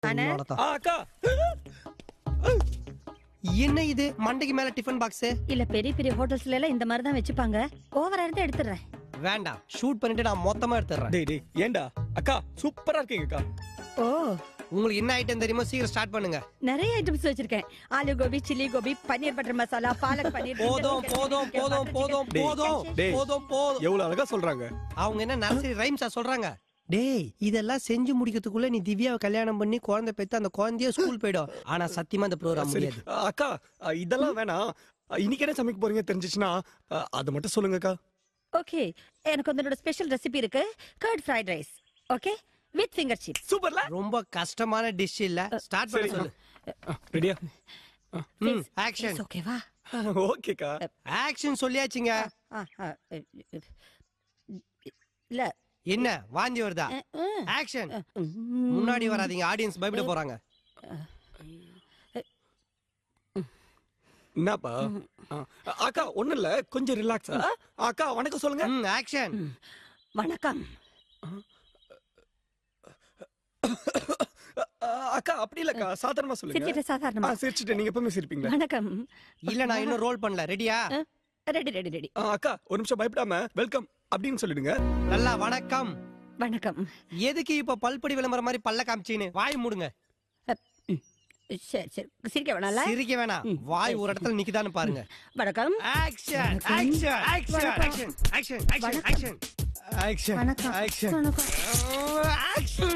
அண்ணே. உன்னோடதான். ஆ, அக்கா என்ன இது மண்டைக்கு மேல டிஃபன் பாக்ஸ் இல்ல பெரிய பெரிய ஹோட்டல்ஸ்ல எல்லாம் இந்த மாதிரி தான் வச்சுப்பாங்க ஓவரா இருந்தா எடுத்துறேன் வேண்டாம் ஷூட் பண்ணிட்டு நான் மொத்தமா எடுத்துறேன் டேய் டேய் ஏன்டா அக்கா சூப்பரா இருக்கீங்க அக்கா ஓ உங்களுக்கு என்ன ஐட்டம் தெரியுமோ சீக்கிரம் ஸ்டார்ட் பண்ணுங்க நிறைய ஐட்டம்ஸ் வச்சிருக்கேன் ஆலு கோபி சில்லி கோபி பன்னீர் பட்டர் மசாலா பாலக் பன்னீர் போதும் போதும் போதும் போதும் டேய், போதும் டேய். போதும் போதும் எவ்வளவு அழகா சொல்றாங்க அவங்க என்ன நர்சரி ரைம்ஸா சொல்றாங்க டேய் இதெல்லாம் செஞ்சு முடிக்கிறதுக்குள்ள நீ திவ்யாவை கல்யாணம் பண்ணி குழந்தை பெத்து அந்த குழந்தைய ஸ்கூல் போயிடும் ஆனா சத்தியமா இந்த ப்ரோக்ராம் சரி முடியாது ஆ, அக்கா ஆ, இதெல்லாம் வேணாம் ஆ, இன்னைக்கு என்ன சமைக்க போறீங்க தெரிஞ்சிச்சுன்னா ஆ, அது மட்டும் சொல்லுங்க அக்கா ஓகே எனக்கு வந்து என்னோட ஸ்பெஷல் ரெசிபி இருக்கு curd fried rice okay with finger chips சூப்பர்ல ரொம்ப கஷ்டமான டிஷ் இல்ல ஸ்டார்ட் பண்ண சரி. சொல்லு ரெடியா ம் ஆக்ஷன் ஓகேவா ஓகேக்கா ஆக்ஷன் சொல்லியாச்சுங்க இல்ல என்ன வாந்தி வருதா அஹ், அஹ். ஆக்ஷன் ம். முன்னாடி வராதீங்க ஆடியன்ஸ் பயப்பட போறாங்க என்னப்பா ஆ, அக்கா ஒண்ணும் இல்ல கொஞ்சம் ரிலாக்ஸா அக்கா வணக்கம் சொல்லுங்க ம் ஆக்ஷன் வணக்கம் ஆ, அக்கா அப்படி இல்லக்கா சாதாரணமா சொல்லுங்க சிரிச்சிட்டு சாதாரணமா ஆ, சிரிச்சிட்டு நீங்க எப்பவுமே சிரிப்பீங்களா வணக்கம் இல்ல நான் இன்னும் ரோல் பண்ணல ரெடியா ரெடி ரெடி ரெடி ஆ, அக்கா ஒரு நிமிஷம் பயப்படாம வெல்கம் அப்படின்னு சொல்லிடுங்க நல்லா வணக்கம் வணக்கம் எதுக்கு இப்ப பல்படி விளம்பரம் மாதிரி பல்ல காமிச்சின்னு வாய் மூடுங்க சரி சரி சிரிக்க வேணாம்ல சிரிக்க வேணாம் வாய் ஒரு இடத்துல நிக்குதான்னு பாருங்க வணக்கம் action action action action action action action action வணக்கம் ஆக்ஷன் வணக்கம் ஆக்ஷன்